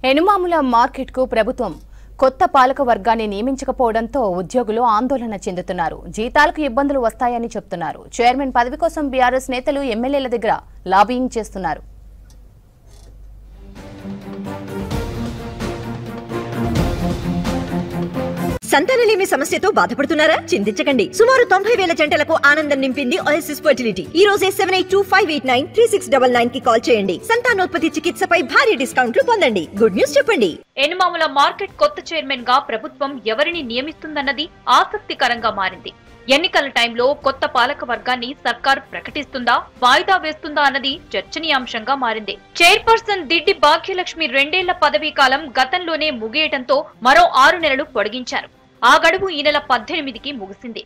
ఎనుమాముల మార్కెట్కు ప్రభుత్వం కొత్త పాలక వర్గాన్ని నియమించకపోవడంతో ఉద్యోగులు ఆందోళన చెందుతున్నారు జీతాలకు ఇబ్బందులు వస్తాయని చెప్తున్నారు చైర్మన్ పదవి కోసం బీఆర్ఎస్ నేతలు ఎమ్మెల్యేల దగ్గర లాబియింగ్ చేస్తున్నారు సంతానలేమి సమస్యతో బాధపడుతున్నారా చింతించకండి సుమారు తొంభై వేల జంటలకు ఆనందం నింపింది ఓఎస్ఎస్ ఫర్టిలిటీ ఈ రోజే seven eight two five eight nine three six double nine కి కాల్ చేయండి సంతానోత్పత్తి చికిత్సపై భారీ డిస్కౌంట్లు పొందండి గుడ్ న్యూస్ చెప్పండి ఎనుమాముల మార్కెట్ కొత్త చైర్మన్ గా ప్రభుత్వం ఎవరిని నియమిస్తుందన్నది ఆసక్తికరంగా మారింది ఎన్నికల టైంలో కొత్త పాలక వర్గాన్ని సర్కార్ ప్రకటిస్తుందా వాయిదా వేస్తుందా అన్నది చర్చనీయాంశంగా మారింది చైర్పర్సన్ దిడ్డి భాగ్యలక్ష్మి రెండేళ్ల పదవీ కాలం గతంలోనే ముగియటంతో మరో ఆరు నెలలు పొడిగించారు ఆ గడువు ఈ నెల పద్దెనిమిదికి ముగిసింది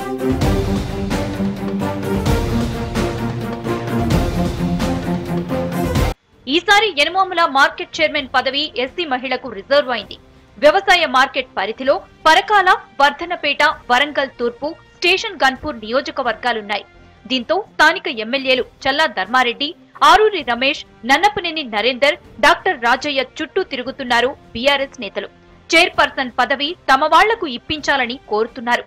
ఈసారి యనమాముల మార్కెట్ చైర్మన్ పదవి ఎస్సీ మహిళకు రిజర్వ్ అయింది వ్యవసాయ మార్కెట్ పరిధిలో పరకాల వర్ధనపేట వరంగల్ తూర్పు స్టేషన్ గన్పూర్ నియోజకవర్గాలున్నాయి దీంతో స్థానిక ఎమ్మెల్యేలు చల్లా ధర్మారెడ్డి ఆరూరి రమేష్ నన్నపనేని నరేందర్ డాక్టర్ రాజయ్య చుట్టూ తిరుగుతున్నారు బీఆర్ఎస్ నేతలు చైర్పర్సన్ పదవి తమ వాళ్లకు ఇప్పించాలని కోరుతున్నారు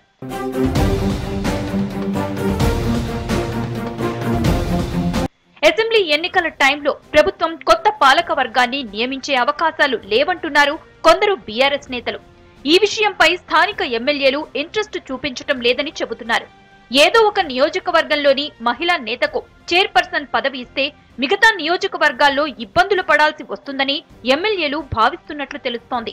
అసెంబ్లీ ఎన్నికల టైంలో ప్రభుత్వం కొత్త పాలక వర్గాన్ని నియమించే అవకాశాలు లేవంటున్నారు కొందరు బీఆర్ఎస్ నేతలు ఈ విషయంపై స్థానిక ఎమ్మెల్యేలు ఇంట్రెస్ట్ చూపించటం లేదని చెబుతున్నారు ఏదో ఒక నియోజకవర్గంలోని మహిళా నేతకు చైర్పర్సన్ పదవి ఇస్తే మిగతా నియోజకవర్గాల్లో ఇబ్బందులు పడాల్సి వస్తుందని ఎమ్మెల్యేలు భావిస్తున్నట్లు తెలుస్తోంది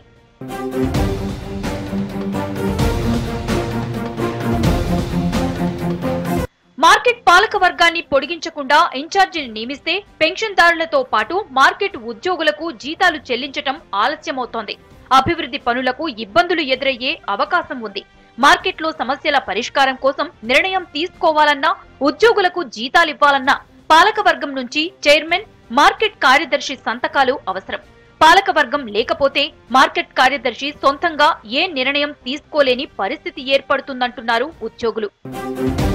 మార్కెట్ పాలక వర్గాన్ని పొడిగించకుండా ఇన్ఛార్జిని నియమిస్తే పెన్షన్దారులతో పాటు మార్కెట్ ఉద్యోగులకు జీతాలు చెల్లించటం ఆలస్యమవుతోంది అభివృద్ధి పనులకు ఇబ్బందులు ఎదురయ్యే అవకాశం ఉంది మార్కెట్లో సమస్యల పరిష్కారం కోసం నిర్ణయం తీసుకోవాలన్నా ఉద్యోగులకు జీతాలివ్వాలన్నా పాలకవర్గం నుంచి చైర్మన్ మార్కెట్ కార్యదర్శి సంతకాలు అవసరం పాలకవర్గం లేకపోతే మార్కెట్ కార్యదర్శి సొంతంగా ఏ నిర్ణయం తీసుకోలేని పరిస్థితి ఏర్పడుతుందంటున్నారు ఉద్యోగులు